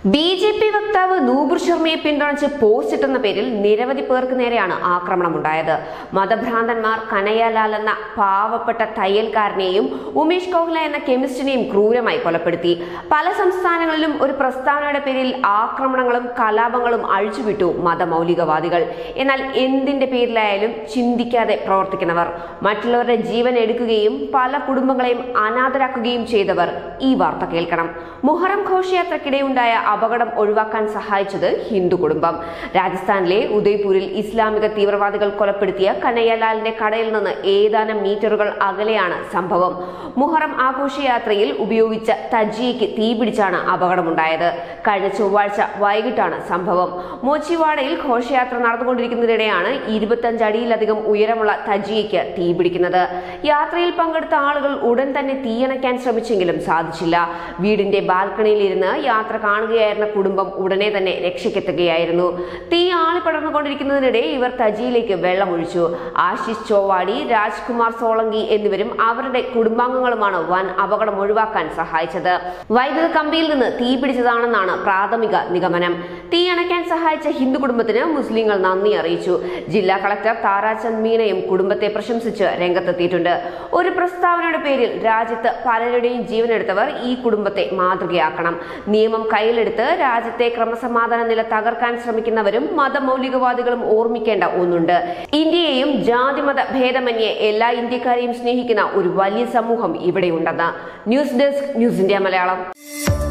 B J P വക്താവ് നൂപുർ ശർമ്മയെ പിന്തുണച്ച് post ഇട്ടെന്ന പേരിൽ നിരവധി പേർക്ക് നേരെയാണ് ആക്രമണമുണ്ടായത് മതഭ്രാന്തന്മാർ കനയ്യലാൽ എന്ന പാവപ്പെട്ട തയ്യൽക്കാരനെയും ഉമേഷ് കോഹ്ല എന്ന കെമിസ്റ്റിനെയും ക്രൂരമായി കൊലപ്പെടുത്തി പല സംസ്ഥാനങ്ങളിലും ഒരു പ്രസ്താവനയുടെ പേരിൽ ആക്രമണങ്ങളും കലാപങ്ങളും അഴിച്ചുവിട്ടു മതമൗലികവാദികൾ എന്നാൽ എന്തിന്റെ പേരിലായാലും ചിന്തിക്കാതെ പ്രവർത്തിക്കുന്നവർ മറ്റുള്ളവരുടെ ജീവൻ എടുക്കുകയും പല കുടുംബങ്ങളെയും അനാഥരാക്കുകയും ചെയ്തവർ ഈ വാർത്ത കേൾക്കണം മുഹറം ഘോഷയാത്രക്കിടെ ഉണ്ടായ അപകടം ഒഴിവാക്കാൻ സഹായിച്ചത് ഹിന്ദു കുടുംബം രാജസ്ഥാനിലെ ഉദയ്പൂരിൽ ഇസ്ലാമിക തീവ്രവാദികൾ കൊലപ്പെടുത്തിയ കനയ്യലാലിന്റെ കടയിൽ നിന്ന് ഏതാനും മീറ്ററുകൾ അകലെയാണ് സംഭവം മുഹറം ആഘോഷയാത്രയിൽ ഉപയോഗിച്ച തജിയയ്ക്ക് തീപിടിച്ചാണ് അപകടമുണ്ടായത് കഴിഞ്ഞ ചൊവ്വാഴ്ച വൈകിട്ടാണ് സംഭവം മോച്ചിവാഡയിൽ ഘോഷയാത്ര നടന്നുകൊണ്ടിരിക്കുന്നതിനിടെയാണ് ഇരുപത്തഞ്ച് അടിയിലധികം ഉയരമുള്ള തജിയയ്ക്ക് തീപിടിക്കുന്നത് യാത്രയിൽ പങ്കെടുത്ത ആളുകൾ ഉടൻ തന്നെ തീയണയ്ക്കാൻ ശ്രമിച്ചെങ്കിലും സാധിച്ചില്ല വീടിന്റെ ബാൽക്കണിയിൽ ഇരുന്ന് യാത്ര കാണുകയായിരുന്ന കുടുംബം ഉടനെ തന്നെ രക്ഷയ്ക്കെത്തുകയായിരുന്നു തീ ആളിപ്പടർന്നുകൊണ്ടിരിക്കുന്നതിനിടെ ഇവർ തജിയിലേക്ക് വെള്ളമൊഴിച്ചു ആശിഷ് ചോവാടി രാജ്കുമാർ സോളങ്കി എന്നിവരും അവരുടെ കുടുംബാംഗങ്ങളുമാണ് വൻ അപകടം ഒഴിവാക്കാൻ സഹായിച്ചത് വൈദ്യുത കമ്പിയിൽ നിന്ന് തീ പിടിച്ചതാണെന്നാണ് പ്രാഥമിക നിഗമനം തീ അണയ്ക്കാൻ സഹായിച്ച ഹിന്ദു കുടുംബത്തിന് മുസ്ലിങ്ങൾ നന്ദി അറിയിച്ചു ജില്ലാ കളക്ടർ താരാചന്ദ് മീണയും കുടുംബത്തെ പ്രശംസിച്ച് രംഗത്തെത്തിയിട്ടുണ്ട് ഒരു പ്രസ്താവനയുടെ പേരിൽ രാജ്യത്ത് പലരുടെയും ജീവനെടുത്തവർ ഈ കുടുംബത്തെ മാതൃകയാക്കണം നിയമം കയ്യിലെടുത്ത് രാജ്യത്തെ ക്രമസമാധാന നില തകർക്കാൻ ശ്രമിക്കുന്നവരും മതമൗലികവാദികളും ഓർമ്മിക്കേണ്ട ഒന്നുണ്ട് ഇന്ത്യയെയും ജാതിമത ഭേദമന്യേ എല്ലാ ഇന്ത്യക്കാരെയും സ്നേഹിക്കുന്ന ഒരു വലിയ സമൂഹം ഇവിടെയുണ്ടെന്ന് news desk News India Malayalam